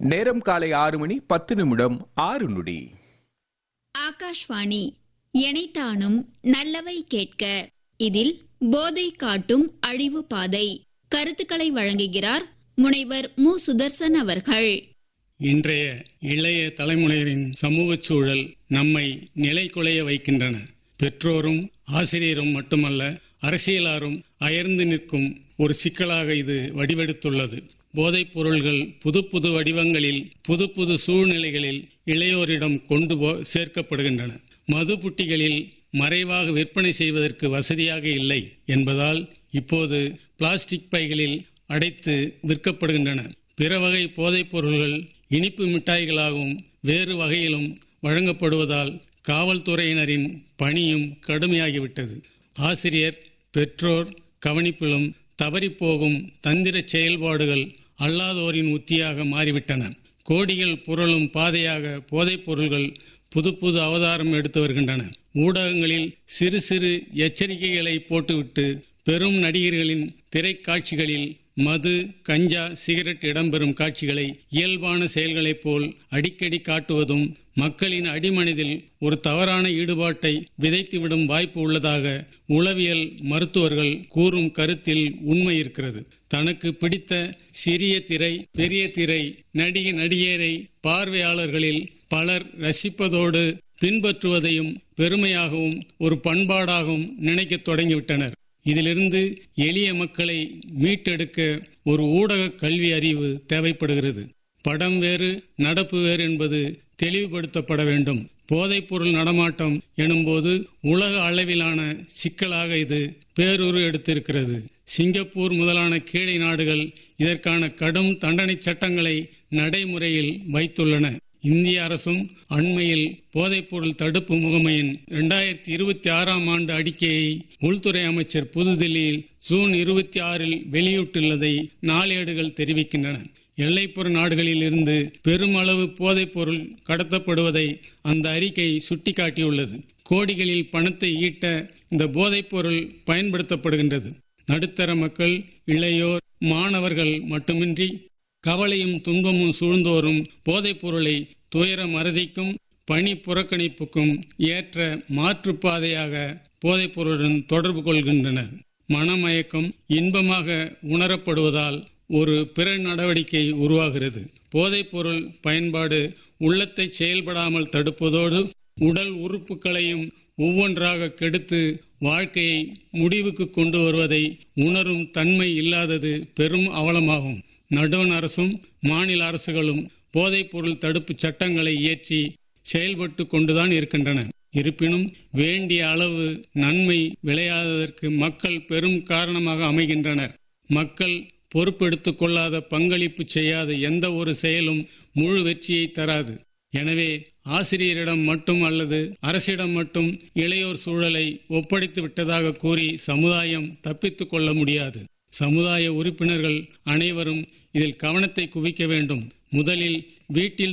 நேரம் காலை ஆறு மணி பத்து நிமிடம் ஆறு நொடி ஆகாஷ்வாணி எனைத்தானும் நல்லவை கேட்க இதில் போதை காட்டும் அழிவு பாதை கருத்துக்களை வழங்குகிறார் முனைவர் மு சுதர்சன் அவர்கள் இன்றைய இளைய தலைமுறையினரின் சமூகச் சூழல் நம்மை நிலைகுலைய வைக்கின்றன பெற்றோரும் ஆசிரியரும் மட்டுமல்ல அரசியலாரும் அயர்ந்து நிற்கும் ஒரு சிக்கலாக இது வடிவெடுத்துள்ளது போதைப் பொருள்கள் புது புது வடிவங்களில் புது புது சூழ்நிலைகளில் இளையோரிடம் கொண்டு போ சேர்க்கப்படுகின்றன மது புட்டிகளில் மறைவாக விற்பனை செய்வதற்கு வசதியாக இல்லை என்பதால் இப்போது பிளாஸ்டிக் பைகளில் அடைத்து விற்கப்படுகின்றன பிற வகை போதைப் பொருள்கள் இனிப்பு மிட்டாய்களாகவும் வேறு வகையிலும் வழங்கப்படுவதால் காவல்துறையினரின் பணியும் கடுமையாகிவிட்டது ஆசிரியர் பெற்றோர் கவனிப்பிலும் தவறிப்போகும் தந்திர செயல்பாடுகள் அல்லாதோரின் உத்தியாக மாறிவிட்டன கோடிகள் புரளும் பாதையாக போதைப் பொருள்கள் புது புது அவதாரம் எடுத்து வருகின்றன ஊடகங்களில் சிறு சிறு எச்சரிக்கைகளை போட்டுவிட்டு பெரும் நடிகர்களின் திரைக்காட்சிகளில் மது கஞ்சா சிகரெட் இடம்பெறும் காட்சிகளை இயல்பான செயல்களைப் போல் அடிக்கடி காட்டுவதும் மக்களின் அடிமனதில் ஒரு தவறான ஈடுபாட்டை விதைத்துவிடும் வாய்ப்பு உள்ளதாக உளவியல் மருத்துவர்கள் கூறும் கருத்தில் உண்மை இருக்கிறது தனக்கு பிடித்த சிறிய திரை பெரிய திரை நடிகை நடிகரை பார்வையாளர்களில் பலர் ரசிப்பதோடு பின்பற்றுவதையும் பெருமையாகவும் ஒரு பண்பாடாகவும் நினைக்கத் தொடங்கிவிட்டனர் இதிலிருந்து எளிய மக்களை மீட்டெடுக்க ஒரு ஊடக கல்வி அறிவு தேவைப்படுகிறது படம் வேறு நடப்பு வேறு என்பது தெளிவுபடுத்தப்பட வேண்டும் போதைப்பொருள் நடமாட்டம் எனும்போது உலக அளவிலான சிக்கலாக இது பேருரு எடுத்திருக்கிறது சிங்கப்பூர் முதலான கீழை நாடுகள் இதற்கான கடும் தண்டனை சட்டங்களை நடைமுறையில் வைத்துள்ளன இந்திய அரசும் அண்மையில் போதைப்பொருள் தடுப்பு முகமையின் இரண்டாயிரத்தி இருபத்தி ஆறாம் ஆண்டு அறிக்கையை உள்துறை அமைச்சர் புதுதில்லியில் ஜூன் இருபத்தி ஆறில் வெளியிட்டுள்ளதை நாளேடுகள் தெரிவிக்கின்றன எல்லைப்புற நாடுகளில் இருந்து பெருமளவு போதைப்பொருள் கடத்தப்படுவதை அந்த அறிக்கை சுட்டிக்காட்டியுள்ளது கோடிகளில் பணத்தை ஈட்ட இந்த போதைப்பொருள் பயன்படுத்தப்படுகின்றது நடுத்தர மக்கள் இளையோர் மாணவர்கள் மட்டுமின்றி கவலையும் துன்பமும் சூழ்ந்தோறும் போதைப் பொருளை துயர மறதிக்கும் பணி புறக்கணிப்புக்கும் ஏற்ற மாற்றுப்பாதையாக போதைப் பொருளுடன் தொடர்பு கொள்கின்றனர் மனமயக்கம் இன்பமாக உணரப்படுவதால் ஒரு பிற நடவடிக்கை உருவாகிறது போதைப் பொருள் பயன்பாடு உள்ளத்தை செயல்படாமல் தடுப்பதோடு உடல் உறுப்புகளையும் ஒவ்வொன்றாக கெடுத்து வாழ்க்கையை முடிவுக்கு கொண்டு வருவதை உணரும் தன்மை இல்லாதது பெரும் அவலமாகும் நடுவண் அரசும் மாநில அரசுகளும் போதைப் பொருள் தடுப்பு சட்டங்களை இயற்றி செயல்பட்டு கொண்டுதான் இருக்கின்றன இருப்பினும் வேண்டிய அளவு நன்மை விளையாததற்கு மக்கள் பெரும் காரணமாக அமைகின்றனர் மக்கள் பொறுப்பெடுத்துக் கொள்ளாத பங்களிப்பு செய்யாத எந்த ஒரு செயலும் முழு வெற்றியை தராது எனவே ஆசிரியரிடம் மட்டும் அல்லது அரசிடம் மட்டும் இளையோர் சூழலை ஒப்படைத்து விட்டதாக கூறி சமுதாயம் தப்பித்துக் கொள்ள முடியாது சமுதாய உறுப்பினர்கள் அனைவரும் இதில் கவனத்தை குவிக்க வேண்டும் முதலில் வீட்டில்